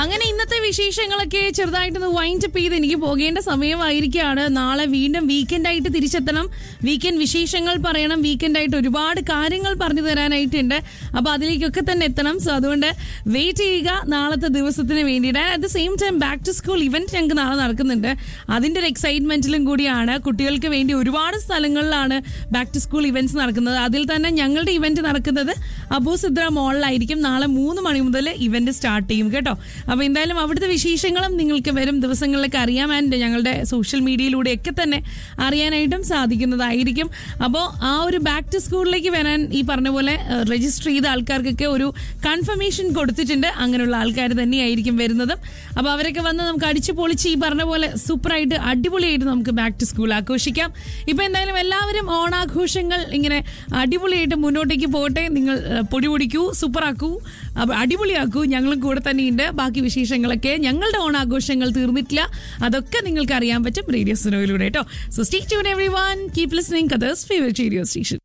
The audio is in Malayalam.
അങ്ങനെ ഇന്നത്തെ വിശേഷങ്ങളൊക്കെ ചെറുതായിട്ടൊന്ന് വൈൻഡ് അപ്പ് ചെയ്ത് എനിക്ക് പോകേണ്ട സമയമായിരിക്കുകയാണ് നാളെ വീണ്ടും വീക്കെൻഡ് ആയിട്ട് തിരിച്ചെത്തണം വീക്കെൻഡ് വിശേഷങ്ങൾ പറയണം വീക്കെൻഡ് ആയിട്ട് ഒരുപാട് കാര്യങ്ങൾ പറഞ്ഞു തരാനായിട്ടുണ്ട് അപ്പൊ അതിലേക്കൊക്കെ തന്നെ എത്തണം സോ അതുകൊണ്ട് വെയിറ്റ് ചെയ്യുക നാളത്തെ ദിവസത്തിന് വേണ്ടിയിട്ട് at the same time back to school event ഞങ്ങൾക്ക് നാളെ നടക്കുന്നുണ്ട് അതിന്റെ ഒരു എക്സൈറ്റ്മെന്റിലും കൂടിയാണ് കുട്ടികൾക്ക് വേണ്ടി ഒരുപാട് സ്ഥലങ്ങളിലാണ് ബാക്ക് ടു സ്കൂൾ ഇവന്റ്സ് നടക്കുന്നത് അതിൽ തന്നെ ഞങ്ങളുടെ ഇവന്റ് നടക്കുന്നത് അബൂസിദ്ര മോളിലായിരിക്കും നാളെ മൂന്ന് മണി മുതൽ ഇവന്റ് സ്റ്റാർട്ട് ചെയ്യും കേട്ടോ അപ്പൊ എന്തായാലും അവിടുത്തെ വിശേഷങ്ങളും നിങ്ങൾക്ക് വരും ദിവസങ്ങളിലൊക്കെ അറിയാൻ ആൻഡ് ഞങ്ങളുടെ സോഷ്യൽ മീഡിയയിലൂടെ ഒക്കെ തന്നെ അറിയാനായിട്ടും സാധിക്കുന്നതായിരിക്കും അപ്പോൾ ആ ഒരു ബാക്ക് ടു സ്കൂളിലേക്ക് വരാൻ ഈ പറഞ്ഞ പോലെ രജിസ്റ്റർ ചെയ്ത ആൾക്കാർക്കൊക്കെ ഒരു കൺഫർമേഷൻ കൊടുത്തിട്ടുണ്ട് അങ്ങനെയുള്ള ആൾക്കാർ തന്നെയായിരിക്കും വരുന്നതും അപ്പോൾ അവരൊക്കെ വന്ന് നമുക്ക് അടിച്ചു പൊളിച്ച് ഈ പറഞ്ഞ പോലെ സൂപ്പറായിട്ട് അടിപൊളിയായിട്ട് നമുക്ക് ബാക്ക് ടു സ്കൂൾ ആഘോഷിക്കാം ഇപ്പൊ എന്തായാലും എല്ലാവരും ഓണാഘോഷങ്ങൾ ഇങ്ങനെ അടിപൊളിയായിട്ട് മുന്നോട്ടേക്ക് പോകട്ടെ നിങ്ങൾ ഏഹ്, പൊടി പൊടിക്കൂ സൂപ്പറാക്കൂ അപ്പൊ അടിപൊളിയാക്കൂ ഞങ്ങളും കൂടെ തന്നെയുണ്ട് ബാക്കി വിശേഷങ്ങളൊക്കെ ഞങ്ങളുടെ ഓണാഘോഷങ്ങൾ തീർന്നിട്ടില്ല അതൊക്കെ നിങ്ങൾക്ക് അറിയാൻ പറ്റും റേഡിയോ സുനോയിലൂടെ കേട്ടോ so stay tune everyone keep listening Qatar's favourite radio station